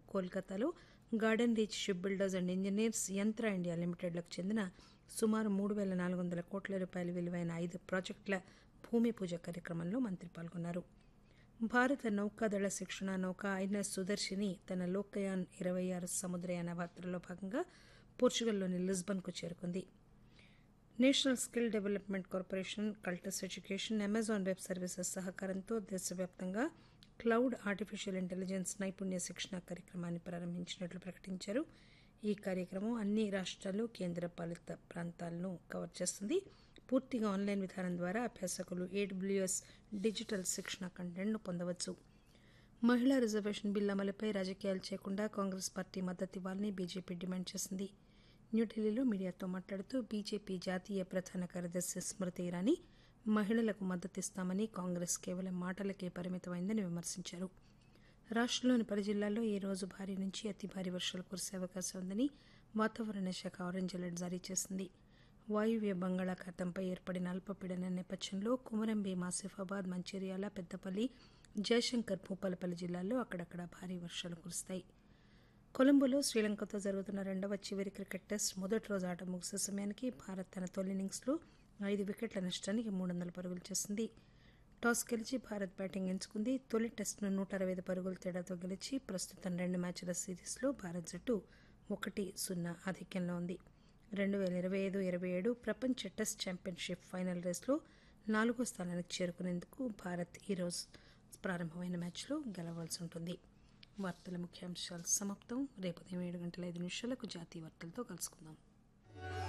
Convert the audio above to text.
కోల్కతాలో Garden Reach shipbuilders and engineers Yantra India లిమిటెడ్లకు చెందిన సుమారు మూడు వేల నాలుగు వందల కోట్ల రూపాయల విలువైన ఐదు ప్రాజెక్టుల భూమి పూజ కార్యక్రమంలో మంత్రి పాల్గొన్నారు భారత నౌకాదళ శిక్షణ నౌక ఐఎన్ఎస్ సుదర్శిని తన లోకయాన్ ఇరవై ఆరు సముద్రయాన యాత్రలో భాగంగా పోర్చుగల్లోని లిస్బన్కు చేరుకుంది నేషనల్ స్కిల్ డెవలప్మెంట్ కార్పొరేషన్ కల్టస్ ఎడ్యుకేషన్ అమెజాన్ వెబ్ సర్వీసెస్ సహకారంతో దేశవ్యాప్తంగా క్లౌడ్ ఆర్టిఫిషియల్ ఇంటెలిజెన్స్ నైపుణ్య శిక్షణ కార్యక్రమాన్ని ప్రారంభించినట్లు ప్రకటించారు ఈ కార్యక్రమం అన్ని రాష్ట్రాలు కేంద్ర పాలిత ప్రాంతాలను కవర్ చేస్తుంది పూర్తిగా ఆన్లైన్ విధానం ద్వారా అభ్యాసకులు ఏడబ్ల్యూఎస్ డిజిటల్ శిక్షణ కంటెంట్ను పొందవచ్చు మహిళా రిజర్వేషన్ బిల్ అమలుపై రాజకీయాలు చేయకుండా కాంగ్రెస్ పార్టీ మద్దతు ఇవ్వాలని బీజేపీ డిమాండ్ చేసింది న్యూఢిల్లీలో మీడియాతో మాట్లాడుతూ బీజేపీ జాతీయ ప్రధాన కార్యదర్శి స్మృతి ఇరానీ మహిళలకు మద్దతిస్తామని కాంగ్రెస్ కేవలం మాటలకే పరిమితమైందని విమర్శించారు రాష్ట్రంలోని పలు జిల్లాల్లో ఈ రోజు భారీ నుంచి అతి భారీ వర్షాలు కురిసే అవకాశం ఉందని వాతావరణ శాఖ ఆరెంజ్ అలర్ట్ జారీ చేసింది వాయువ్య బంగాళాఖాతంపై ఏర్పడిన అల్పపీడన నేపథ్యంలో కుమరంభీం ఆసిఫాబాద్ మంచిర్యాల పెద్దపల్లి జయశంకర్ భూపాలపల్లి జిల్లాల్లో అక్కడక్కడ భారీ వర్షాలు కురుస్తాయి కొలంబోలో శ్రీలంకతో జరుగుతున్న రెండవ చివరి క్రికెట్ టెస్ట్ మొదటి రోజు ఆట ముగిసే సమయానికి భారత్ తన తొలి ఇన్నింగ్స్లో ఐదు వికెట్ల నష్టానికి మూడు వందల పరుగులు చేసింది టాస్ గెలిచి భారత్ బ్యాటింగ్ ఎంచుకుంది తొలి టెస్ట్ను నూట అరవై ఐదు పరుగుల తేడాతో గెలిచి ప్రస్తుతం రెండు మ్యాచ్ల సిరీస్లో భారత్ జట్టు ఒకటి సున్నా ఆధిక్యంలో ఉంది రెండు వేల ఇరవై ఐదు ఇరవై ఏడు ప్రపంచ టెస్ట్ ఛాంపియన్షిప్ ఫైనల్ రేస్లో నాలుగో స్థానానికి చేరుకునేందుకు భారత్ ఈరోజు ప్రారంభమైన మ్యాచ్లో గెలవాల్సి ఉంటుంది వార్తల ముఖ్యాంశాలు సమాప్తం రేపు ఉదయం ఏడు గంటల ఐదు నిమిషాలకు జాతీయ వార్తలతో కలుసుకుందాం